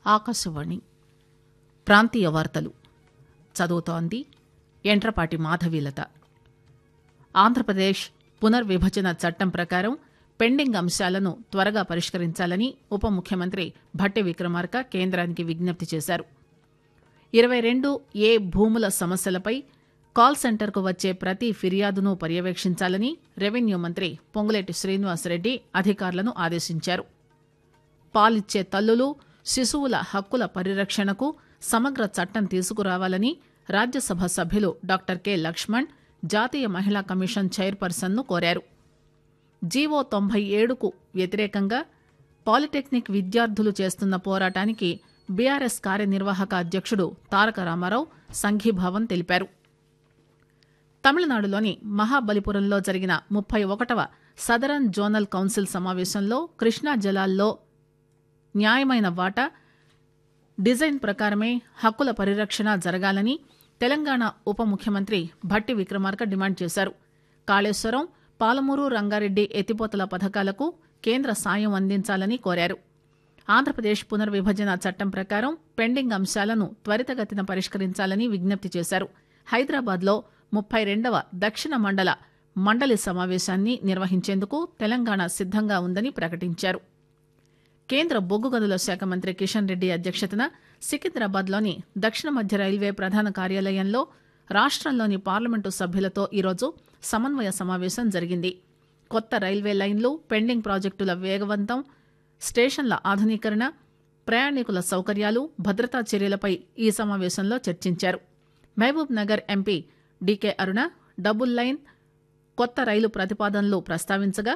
ఆకాశవాణి ప్రాంతీయ వార్తలు చదువుతోంది ఎంట్రపాటి మాధవీలత ఆంధ్రప్రదేశ్ పునర్విభజన చట్టం ప్రకారం పెండింగ్ అంశాలను త్వరగా పరిష్కరించాలని ఉప ముఖ్యమంత్రి భట్టి విక్రమార్క కేంద్రానికి విజ్ఞప్తి చేశారు ఇరవై రెండు ఏ భూముల సమస్యలపై కాల్ సెంటర్కు వచ్చే ప్రతి ఫిర్యాదును పర్యవేక్షించాలని రెవెన్యూ మంత్రి పొంగులేటి శ్రీనివాసరెడ్డి అధికారులను ఆదేశించారు పాలిచ్చే తల్లులు శిశువుల హక్కుల పరిరక్షణకు సమగ్ర చట్టం తీసుకురావాలని రాజ్యసభ సభ్యులు డాక్టర్ కె లక్ష్మణ్ జాతీయ మహిళా కమిషన్ చైర్పర్సన్ను కోరారు జీవో తొంభై ఏడుకు వ్యతిరేకంగా పాలిటెక్నిక్ విద్యార్థులు చేస్తున్న పోరాటానికి బీఆర్ఎస్ కార్యనిర్వాహక అధ్యక్షుడు తారక రామారావు సంఘీభావం తెలిపారు తమిళనాడులోని మహాబలిపురంలో జరిగిన ముప్పై ఒకటవ సదరన్ జోనల్ కౌన్సిల్ సమావేశంలో కృష్ణా జలాల్లో న్యాయమైన వాటా డిజైన్ ప్రకారమే హక్కుల పరిరక్షణ జరగాలని తెలంగాణ ఉప ముఖ్యమంత్రి భట్టి విక్రమార్క డిమాండ్ చేశారు కాళేశ్వరం పాలమూరు రంగారెడ్డి ఎత్తిపోతల పథకాలకు కేంద్ర సాయం అందించాలని కోరారు ఆంధ్రప్రదేశ్ పునర్విభజన చట్టం ప్రకారం పెండింగ్ అంశాలను త్వరితగతిన పరిష్కరించాలని విజ్ఞప్తి చేశారు హైదరాబాద్లో ముప్పై రెండవ దక్షిణ మండల మండలి సమావేశాన్ని నిర్వహించేందుకు తెలంగాణ సిద్దంగా ఉందని ప్రకటించారు కేంద్ర బొగ్గు గనుల శాఖ మంత్రి కిషన్ రెడ్డి అధ్యక్షతన సికింద్రాబాద్లోని దక్షిణ మధ్య రైల్వే ప్రధాన కార్యాలయంలో రాష్టంలోని పార్లమెంటు సభ్యులతో ఈరోజు సమన్వయ సమావేశం జరిగింది కొత్త రైల్వే లైన్లు పెండింగ్ ప్రాజెక్టుల వేగవంతం స్టేషన్ల ఆధునీకరణ ప్రయాణికుల సౌకర్యాలు భద్రతా చర్యలపై ఈ సమావేశంలో చర్చించారు Mahabubnagar MP D K Aruna double line కొత్త రైలు ప్రతిపాదనలు ప్రస్తావించగా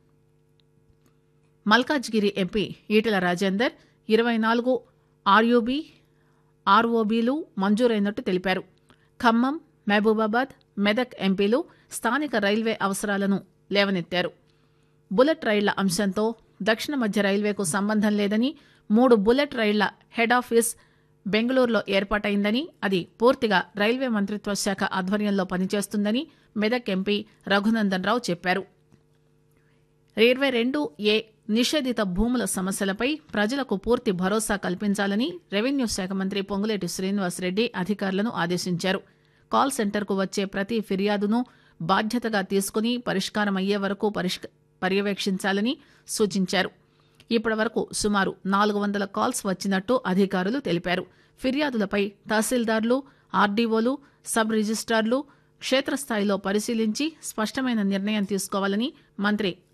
మల్కాజ్గిరి ఎంపీ ఈటెల రాజేందర్ ఇరవై నాలుగు ఆర్యూబీ ఆర్ఓబీలు మంజూరైనట్టు తెలిపారు ఖమ్మం మహబూబాబాద్ మెదక్ ఎంపీలు స్థానిక రైల్వే అవసరాలను లేవనెత్తారు బుల్లెట్ రైళ్ల అంశంతో దక్షిణ మధ్య రైల్వేకు సంబంధం లేదని మూడు బుల్లెట్ రైళ్ల హెడ్ ఆఫీస్ బెంగళూరులో ఏర్పాటైందని అది పూర్తిగా రైల్వే మంత్రిత్వ శాఖ ఆధ్వర్యంలో పనిచేస్తుందని మెదక్ ఎంపీ రఘునందన్ రావు చెప్పారు ఇరవై రెండు ఏ నిషేధిత భూముల సమస్యలపై ప్రజలకు పూర్తి భరోసా కల్పించాలని రెవెన్యూ శాఖ మంత్రి పొంగులేటి శ్రీనివాసరెడ్డి అధికారులను ఆదేశించారు కాల్ సెంటర్కు వచ్చే ప్రతి ఫిర్యాదును బాధ్యతగా తీసుకుని పరిష్కారం అయ్యే వరకు పర్యవేక్షించాలని సూచించారు ఇప్పటి వరకు సుమారు నాలుగు వందల కాల్స్ వచ్చినట్టు అధికారులు తెలిపారు ఫిర్యాదులపై తహసీల్దార్లు ఆర్డీఓలు సబ్ రిజిస్టార్లు క్షేత్రస్థాయిలో పరిశీలించి స్పష్టమైన నిర్ణయం తీసుకోవాలని మంత్రి